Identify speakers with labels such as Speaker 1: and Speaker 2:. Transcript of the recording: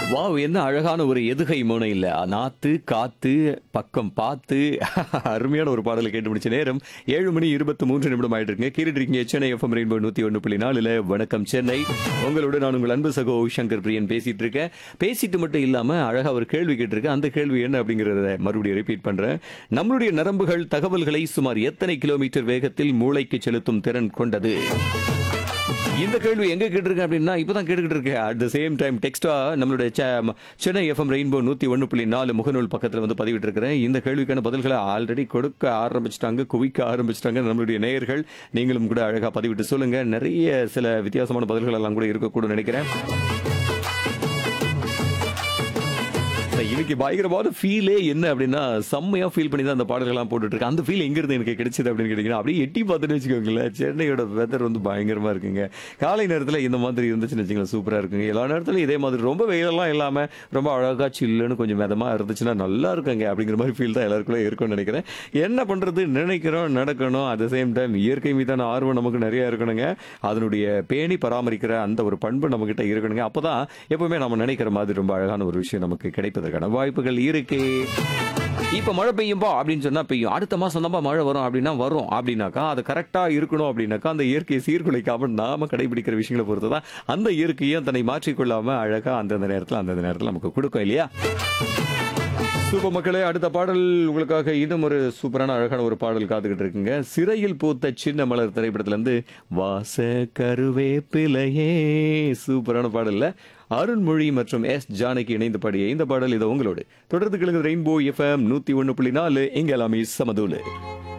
Speaker 1: wow என்ன அழகான ஒரு எதுகை மோனை இல்ல நாத்து காத்து பக்கம் பார்த்து அருமையான ஒரு பாடலை கேட்டு முடிச்ச நேரம் ஏழு மணி இருபத்தி மூன்று நிமிடம் ஆயிட்டு இருக்குங்க கேட்டுட்டு இருக்கீங்க சென்னை எஃப்எம் ரெயின்போ நூத்தி ஒன்று புள்ளி நாலுல வணக்கம் சென்னை உங்களோட நான் உங்கள் அன்பு சகோ சங்கர் பிரியன் பேசிட்டு இருக்கேன் பேசிட்டு மட்டும் இல்லாம அழகா ஒரு கேள்வி கேட்டிருக்கேன் அந்த கேள்வி என்ன அப்படிங்கறத மறுபடியும் ரிப்பீட் பண்றேன் நம்மளுடைய நரம்புகள் தகவல்களை சுமார் எத்தனை கிலோமீட்டர் வேகத்தில் மூளைக்கு செலுத்தும் திறன் கொண்டது இந்த கேள்வி எங்க கேட்டிருக்கேன் அப்படின்னா இப்பதான் கேட்டுக்கிட்டு இருக்கேன் அட் த சேம் டைம் டெக்ஸ்டா நம்மளுடைய செ- சென்னை எஃப்எம் ரெயின்போ நூத்தி ஒன்று புள்ளி நாலு முகநூல் பக்கத்துல வந்து பதிவிட்டு இருக்கிறேன் இந்த கேள்விக்கான பதில்களை ஆல்ரெடி கொடுக்க ஆரம்பிச்சிட்டாங்க குவிக்க ஆரம்பிச்சிட்டாங்க நம்மளுடைய நேயர்கள் நீங்களும் கூட அழகா பதிவிட்டு சொல்லுங்க நிறைய சில வித்தியாசமான பதில்கள் எல்லாம் கூட இருக்கக்கூடும் நினைக்கிறேன் இன்னைக்கு பயங்கரமான ஃபீலே என்ன அப்படின்னா செம்மையா ஃபீல் பண்ணி தான் அந்த பாடல்கள்லாம் போட்டுட்டு இருக்கேன் அந்த ஃபீல் எங்க இருந்து எனக்கு கிடைச்சது அப்படின்னு கேட்டீங்கன்னா அப்படியே எட்டி பார்த்துட்டு வச்சுக்கோங்களேன் சென்னையோட வெதர் வந்து பயங்கரமா இருக்குங்க காலை நேரத்துல இந்த மாதிரி இருந்துச்சுன்னு வச்சுங்களேன் சூப்பரா இருக்குங்க எல்லா நேரத்துலயும் இதே மாதிரி ரொம்ப வெயிலெல்லாம் இல்லாம ரொம்ப அழகா சில்லுன்னு கொஞ்சம் மிதமா இருந்துச்சுன்னா நல்லா இருக்குங்க அப்படிங்கிற மாதிரி ஃபீல் தான் எல்லாருக்குள்ள இருக்கும்னு நினைக்கிறேன் என்ன பண்றது நினைக்கிறோம் நடக்கணும் அட் த சேம் டைம் இயற்கை மீதான ஆர்வம் நமக்கு நிறைய இருக்கணுங்க அதனுடைய பேணி பராமரிக்கிற அந்த ஒரு பண்பு நம்ம கிட்ட இருக்கணுங்க அப்பதான் எப்பவுமே நம்ம நினைக்கிற மாதிரி ரொம்ப அழகான ஒரு விஷயம் நமக்கு கிடைப்பதற்கான வாய்ப்புகள் இருக்கு இப்ப மழை பெய்யும்பா அப்படின்னு சொன்னா பெய்யும் அடுத்த மாசம் தான் மழை வரும் அப்படின்னா வரும் அப்படின்னாக்கா அது கரெக்டா இருக்கணும் அப்படின்னாக்கா அந்த இயற்கையை சீர்குலைக்காம நாம கடைபிடிக்கிற விஷயங்களை பொறுத்து தான் அந்த இயற்கையும் தன்னை மாற்றிக்கொள்ளாம அழகா அந்தந்த நேரத்துல அந்தந்த நேரத்துல நமக்கு கொடுக்கும் இல்லையா சூப்பர் மக்களே அடுத்த பாடல் உங்களுக்காக இன்னும் ஒரு சூப்பரான அழகான ஒரு பாடல் காத்துக்கிட்டு இருக்குங்க சிறையில் பூத்த சின்ன மலர் திரைப்படத்துல இருந்து வாச கருவேப்பிலையே சூப்பரான பாடல்ல அருண்மொழி மற்றும் எஸ் ஜானகி இணைந்து பாடிய இந்த பாடல் இது உங்களோடு தொடர்ந்து கிழங்கு ரெயின்போ எஃப்எம் நூத்தி ஒன்னு புள்ளி நாலு இங்க எல்லாமே சமதூலு